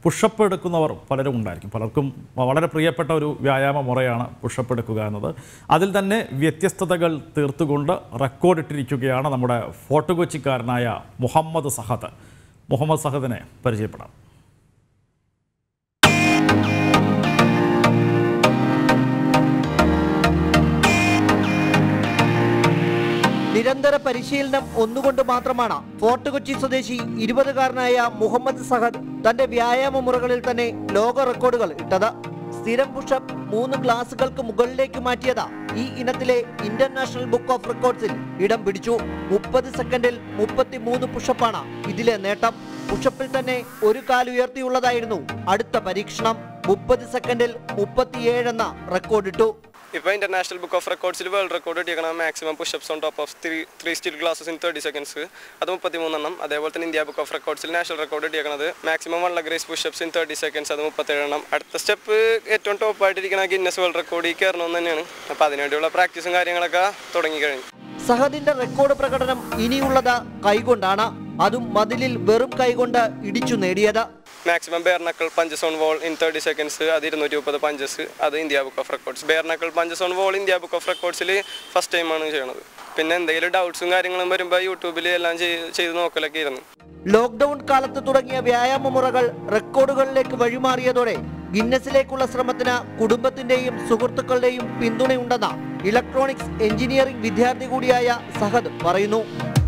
pushup എടുക്കുന്നവർ പലരും ഉണ്ടായിരിക്കും പലർക്കും വളരെ പ്രിയപ്പെട്ട ഒരു വ്യായാമ മുറയാണ് പുഷപ്പ് എടുക്കുക എന്നത് അതിൽ തന്നെ വ്യത്യസ്തതകൾ തീർത്തുകൊണ്ട് റെക്കോർഡിട്ടിരിക്കുകയാണ് നമ്മുടെ ഫോർട്ട് കൊച്ചിക്കാരനായ മുഹമ്മദ് സഹദ് മുഹമ്മദ് സഹദിനെ പരിചയപ്പെടാം നിരന്തര പരിശീലനം ഒന്നുകൊണ്ട് മാത്രമാണ് ഫോർട്ട് കൊച്ചി സ്വദേശി ഇരുപതുകാരനായ മുഹമ്മദ് സഹദ് തന്റെ വ്യായാമ മുറകളിൽ തന്നെ ലോക റെക്കോർഡുകൾ ഇട്ടത് സ്ഥിരം പുഷപ്പ് മൂന്ന് ഗ്ലാസുകൾക്ക് മുകളിലേക്ക് മാറ്റിയത് ഈ ഇനത്തിലെ ഇന്റർനാഷണൽ ബുക്ക് ഓഫ് റെക്കോർഡ്സിൽ ഇടം പിടിച്ചു മുപ്പത് സെക്കൻഡിൽ മുപ്പത്തി മൂന്ന് പുഷപ്പാണ് ഇതിലെ നേട്ടം പുഷപ്പിൽ തന്നെ ഒരു കാൽ ഉയർത്തിയുള്ളതായിരുന്നു അടുത്ത പരീക്ഷണം മുപ്പത് സെക്കൻഡിൽ മുപ്പത്തിയേഴെന്ന റെക്കോർഡിട്ടു ഇപ്പോൾ ഇന്റർനാഷണൽ ബുക്ക് ഓഫ് റെക്കോർഡ്സിൽ വേൾഡ് റെക്കോർഡ് കിട്ടിയേക്കണം maximum pushups on top of three three steel glasses in thirty seconds അത് മുപ്പത്തിമൂന്നെണ്ണം അതേപോലെ തന്നെ ഇന്ത്യ ബുക്ക് ഓഫ് റെക്കോർഡ്സിൽ നാഷണൽ റെക്കോർഡ് കിട്ടിയേക്കുന്നത് maximum one leg raise pushups in thirty seconds അത് മുപ്പത്തേഴെണ്ണം അടുത്ത സ്റ്റെപ്പ് ഏറ്റവും ടോപ്പായിട്ടിരിക്കുന്ന ഗിന്നസ് വേൾഡ് റെക്കോർഡിൽ കയറണമെന്ന് തന്നെയാണ് അപ്പോൾ അതിനുവേണ്ടിയുള്ള പ്രാക്ടീസും കാര്യങ്ങളൊക്കെ തുടങ്ങിക്കഴിഞ്ഞു സഹദിന്റെ റെക്കോർഡ് പ്രകടനം ഇനിയുള്ളത് കൈകൊണ്ടാണ് അതും മതിലിൽ വെറും കൈകൊണ്ട് ഇടിച്ചു നേടിയത് maximum bare knuckle punches on wall in thirty seconds അത് ഇരുന്നൂറ്റി മുപ്പത് പഞ്ചസ് അത് India book of records bare knuckle punches on wall India book of റെക്കോർഡ്സിൽ ഫസ്റ്റ് ടൈമാണ് ചെയ്യണത് പിന്നെ എന്തെങ്കിലും ഡൗട്ട്സും കാര്യങ്ങളും വരുമ്പോൾ യൂട്യൂബിൽ എല്ലാം ചെയ്ത് ചെയ്ത് നോക്കലൊക്കെ ഇരുന്നു ലോക്ക്ഡൌൺ കാലത്ത് തുടങ്ങിയ വ്യായാമ മുറകൾ റെക്കോർഡുകളിലേക്ക് വഴിമാറിയതോടെ ഗിന്നസിലേക്കുള്ള ശ്രമത്തിന് കുടുംബത്തിന്റെയും സുഹൃത്തുക്കളുടെയും പിന്തുണയുണ്ടെന്ന് ഇലക്ട്രോണിക്സ് എഞ്ചിനീയറിംഗ് വിദ്യാർത്ഥി കൂടിയായ സഹദ് പറയുന്നു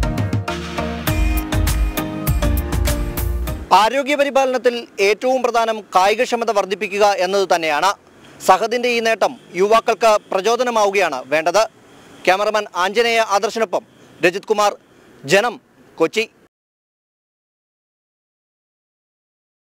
ആരോഗ്യ പരിപാലനത്തിൽ ഏറ്റവും പ്രധാനം കായികക്ഷമത വർദ്ധിപ്പിക്കുക എന്നത് തന്നെയാണ് സഹദിന്റെ ഈ നേട്ടം യുവാക്കൾക്ക് പ്രചോദനമാവുകയാണ് വേണ്ടത് ക്യാമറമാൻ ആഞ്ജനേയ ആദർശനൊപ്പം രജിത് കുമാർ ജനം കൊച്ചി